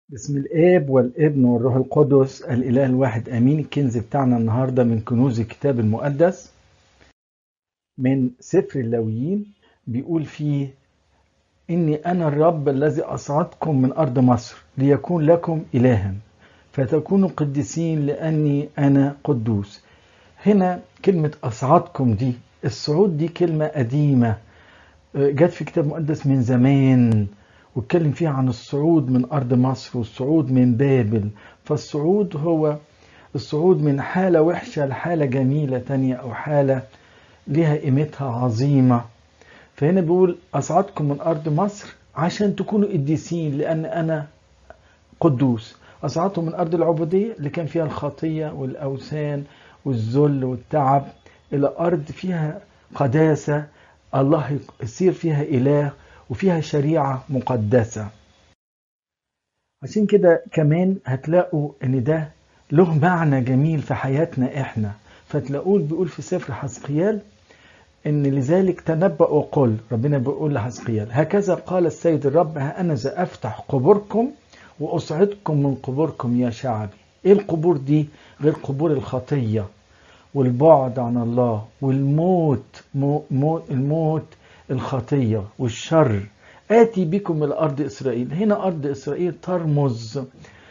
بسم الآب والابن والروح القدس الإله الواحد آمين الكنز بتاعنا النهاردة من كنوز الكتاب المقدس من سفر اللاويين بيقول فيه إني أنا الرب الذي أصعدكم من أرض مصر ليكون لكم إلها فتكونوا قديسين لأني أنا قدوس هنا كلمة أصعدكم دي الصعود دي كلمة قديمة جت في كتاب مقدس من زمان واتكلم فيها عن الصعود من أرض مصر والصعود من بابل فالصعود هو الصعود من حالة وحشة لحالة جميلة تانية أو حالة لها قيمتها عظيمة فهنا بيقول أصعدكم من أرض مصر عشان تكونوا قديسين لأن أنا قدوس أصعدتم من أرض العبودية اللي كان فيها الخطية والأوثان والذل والتعب إلى أرض فيها قداسة الله يصير فيها إله وفيها شريعة مقدسة عشان كده كمان هتلاقوا ان ده له معنى جميل في حياتنا احنا فتلاقوه بيقول في سفر حسقيال ان لذلك تنبأ وقل ربنا بيقول لحسقيال هكذا قال السيد الرب ها انا ذا افتح قبوركم واصعدكم من قبوركم يا شعبي ايه القبور دي غير قبور الخطية والبعد عن الله والموت مو مو الموت الخطية والشر آتي بكم إلى أرض إسرائيل هنا أرض إسرائيل ترمز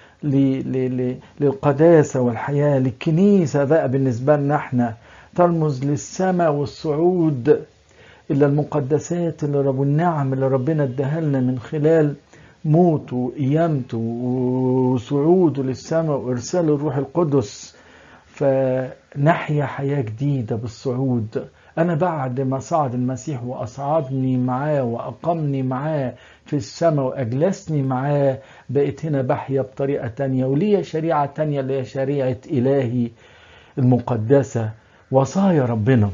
للقداسة والحياة للكنيسة بقى بالنسبة لنا احنا ترمز للسماء والصعود إلى المقدسات اللي رب النعم اللي ربنا اداها لنا من خلال موته وقيامته وصعوده للسماء وإرسال الروح القدس فنحيا حياة جديدة بالصعود أنا بعد ما صعد المسيح وأصعدني معاه وأقمني معاه في السماء وأجلسني معاه بقيت هنا بحيا بطريقة تانية وليا شريعة تانية اللي هي شريعة إلهي المقدسة وصايا ربنا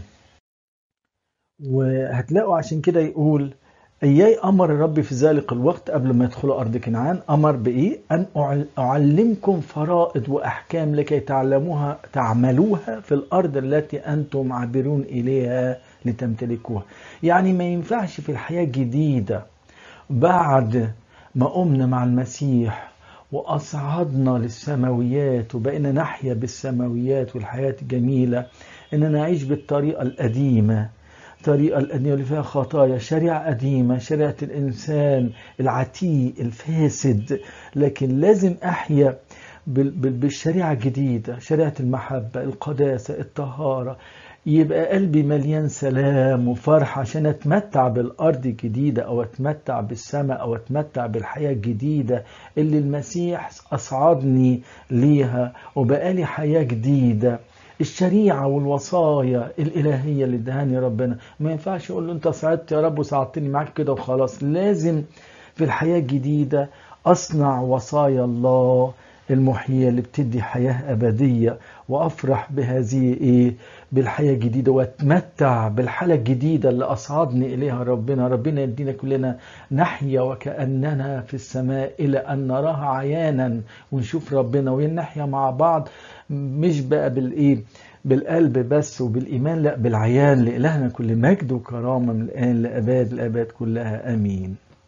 وهتلاقوا عشان كده يقول إياي أمر الرب في ذلك الوقت قبل ما يدخلوا أرض كنعان أمر بإيه؟ أن أعلمكم فرائض وأحكام لكي تعلموها تعملوها في الأرض التي أنتم عابرون إليها لتمتلكوها يعني ما ينفعش في الحياة الجديدة بعد ما قمنا مع المسيح وأصعدنا للسماويات وبقينا نحيا بالسماويات والحياة الجميلة إن نعيش بالطريقة القديمة الطريقة القديمة اللي فيها خطايا شريعة قديمة شريعة الإنسان العتيق الفاسد لكن لازم أحيا بالشريعة الجديدة شريعة المحبة القداسة الطهارة يبقى قلبي مليان سلام وفرح عشان اتمتع بالارض الجديده او اتمتع بالسماء او اتمتع بالحياه الجديده اللي المسيح اصعدني ليها وبقالي حياه جديده الشريعة والوصايا الإلهية اللي ادهاني ربنا ما ينفعش يقول له أنت صعدت يا رب وصعدتني معاك كده وخلاص لازم في الحياة الجديدة أصنع وصايا الله المحيية اللي بتدي حياة أبدية وأفرح بهذه إيه بالحياة الجديدة وأتمتع بالحالة الجديدة اللي أصعدني إليها ربنا ربنا يدينا كلنا نحيا وكأننا في السماء إلى أن نراها عيانا ونشوف ربنا ونحيا مع بعض مش بقى بالإيه بالقلب بس وبالإيمان لا بالعيان لإلهنا كل مجد وكرامة من الآن لأباد الآباد كلها آمين